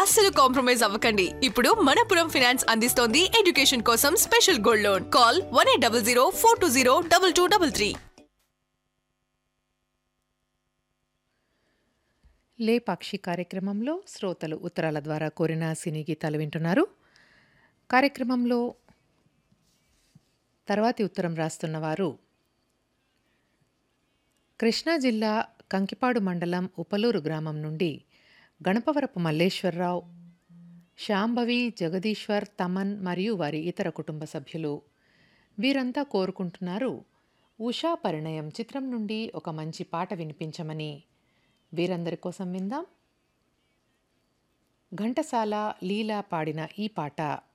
అస్సలు కాంప్రమైజ్ అవ్వకండి ఇప్పుడు మనపురం ఫినాన్స్ అందిస్తోంది ఎడ్యుకేషన్ కోసం special gold loan call one eight double zero four two zero double two double three Lepakshi కార్యక్రమంలో శ్రోతలు ఉత్తరాల ద్వారా కోరిన సినీ గీతాలు వింటున్నారు కార్యక్రమంలో తర్వాతి ఉత్తరం రాస్తున్న వారు కృష్ణా జిల్లా కంకిపాడు మండలం ఉపలూరు గ్రామం నుండి గణపవరపు మల్లేశ్వరరావు శాంభవి జగదీశ్వర్ తమన్ మరియు వారి ఇతర కుటుంబ సభ్యులు వీరంతా కోరుకుంటున్నారు ఉషా పరిణయం చిత్రం నుండి ఒక మంచి పాట వినిపించమని వీరందరి కోసం విందాం ఘంటసాల లీలా పాడిన ఈ పాట